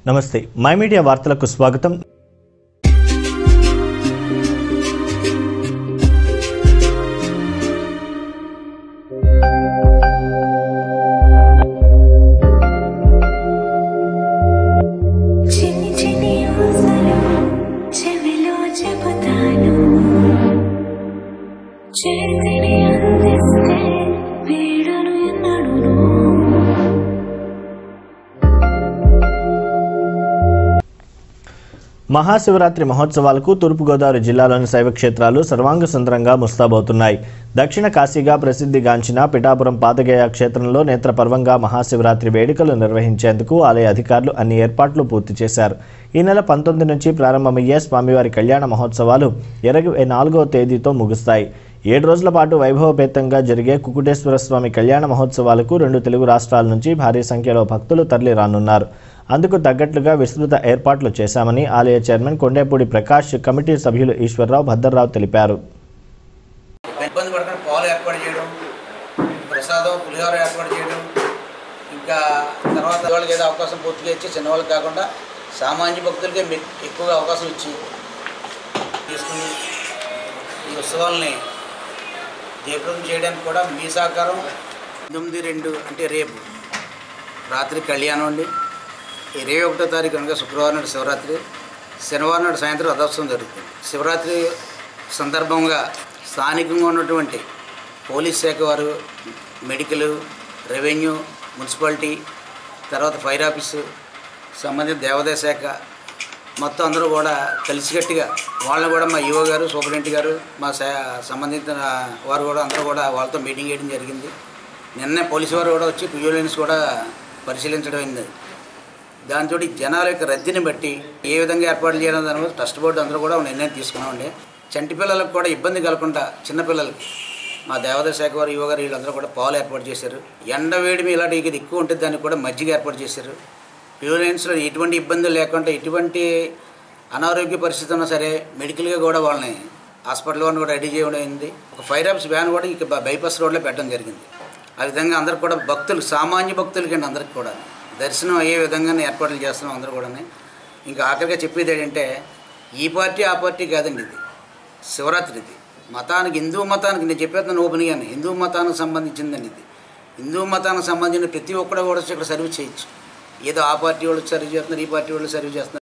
నమస్తే my media వార్తలకు స్వాగతం చిన్ని చిన్ని ఊసలు చెవిలో చెబుతాను చేతిని అందిస్తే వీడను ఎన్నడును మహాశివరాత్రి మహోత్సవాలకు తూర్పుగోదావరి జిల్లాలోని శైవ క్షేత్రాలు సర్వాంగ సుందరంగా ముస్తాబవుతున్నాయి దక్షిణ కాశీగా ప్రసిద్ధిగాంచిన పిఠాపురం పాతగయ క్షేత్రంలో నేత్రపర్వంగా మహాశివరాత్రి వేడుకలు నిర్వహించేందుకు ఆలయ అధికారులు అన్ని ఏర్పాట్లు పూర్తి చేశారు ఈ నెల పంతొమ్మిది నుంచి ప్రారంభమయ్యే స్వామివారి కళ్యాణ మహోత్సవాలు ఇరవై నాలుగవ తేదీతో ముగుస్తాయి ఏడు రోజుల పాటు వైభవపేతంగా జరిగే కుకుటేశ్వర స్వామి కళ్యాణ మహోత్సవాలకు రెండు తెలుగు రాష్ట్రాల నుంచి భారీ సంఖ్యలో భక్తులు తరలి రానున్నారు అందుకు తగ్గట్లుగా విస్తృత ఏర్పాట్లు చేశామని ఆలయ చైర్మన్ కొండేపూడి ప్రకాష్ కమిటీ సభ్యులు ఈశ్వరరావు భద్రరావు తెలిపారు ఇబ్బంది పడకుండా పాలు ఏర్పాటు చేయడం ప్రసాదం పులిహోర ఏర్పాటు చేయడం ఇంకా తర్వాత వాళ్ళకి ఏదో అవకాశం పూర్తిగా ఇచ్చి చిన్నవాళ్ళకి కాకుండా సామాన్య భక్తులకే మె- ఎక్కువగా అవకాశం ఇచ్చి తీసుకుని ఈ ఉత్సవాల్ని జయప్రదం చేయడానికి కూడా మీ సహకారం తొమ్మిది రెండు అంటే రేపు రాత్రి కళ్యాణం అండి ఇరవై ఒకటో తారీఖు అనగా శుక్రవారం నాడు శివరాత్రి శనివారం నాడు సాయంత్రం రథోత్సవం జరుగుతుంది శివరాత్రి సందర్భంగా స్థానికంగా ఉన్నటువంటి పోలీస్ శాఖ వారు మెడికల్ రెవెన్యూ మున్సిపాలిటీ తర్వాత ఫైర్ ఆఫీసు సంబంధిత దేవాదాయ శాఖ మొత్తం అందరూ కూడా కలిసికట్టుగా వాళ్ళని కూడా మా ఈఓ గారు సూపరింటెండెంట్ గారు మా శా- సంబంధిత వారు కూడా అందరూ కూడా వాళ్ళతో మీటింగ్ చేయడం జరిగింది నిన్నే పోలీసు వారు కూడా వచ్చి విజిలెన్స్ కూడా పరిశీలించడం అయింది దాంతో జనాల యొక్క రద్దీని బట్టి ఏ విధంగా ఏర్పాట్లు చేయడం దాని మీద ట్రస్ట్ బోర్డు అందరూ కూడా ఒక నిర్ణయం తీసుకున్నామండి చంటి పిల్లలకు కూడా ఇబ్బంది కలగకుండా చిన్నపిల్లలకి మా దేవాదాయ శాఖ వారు యువ గారు వీళ్ళందరూ కూడా పాలు ఏర్పాటు చేశారు ఎండ వేడిమి ఇలాంటి ఇది ఎక్కువ ఉంటుంది దానికి కూడా మజ్జిగ ఏర్పాటు చేశారు ప్యూరెన్స్లో ఎటువంటి ఇబ్బందులు లేకుండా ఎటువంటి అనారోగ్య పరిస్థితి ఉన్నా సరే మెడికల్గా కూడా వాళ్ళని హాస్పిటల్ వాళ్ళని కూడా రెడీ చేయడం అయింది ఒక ఫైర్ ఆఫీస్ వ్యాన్ కూడా ఇక బ- బైపాస్ రోడ్లో పెట్టడం జరిగింది ఆ విధంగా అందరికి కూడా భక్తులు సామాన్య భక్తులకి అండి అందరికి కూడా దర్శనం అయ్యే విధంగానే ఏర్పాట్లు చేస్తున్నాం అందరూ కూడా ఇంకా ఆఖరిగా చెప్పేది ఏంటంటే ఈ పార్టీ ఆ పార్టీ కాదండి ఇది శివరాత్రి ఇది మతానికి హిందూ మతానికి నేను చెప్పేస్తాను ఓపెన్గానే హిందూ మతానికి సంబంధించిందండి ఇది హిందూ మతానికి సంబంధించిన ప్రతి ఒక్కరు కూడా వచ్చి ఇక్కడ సర్వీస్ చేయొచ్చు ఏదో ఆ పార్టీ వాళ్ళు సర్వీస్ చేస్తున్నారు ఈ పార్టీ వాళ్ళు సర్వీస్ చేస్తున్నారు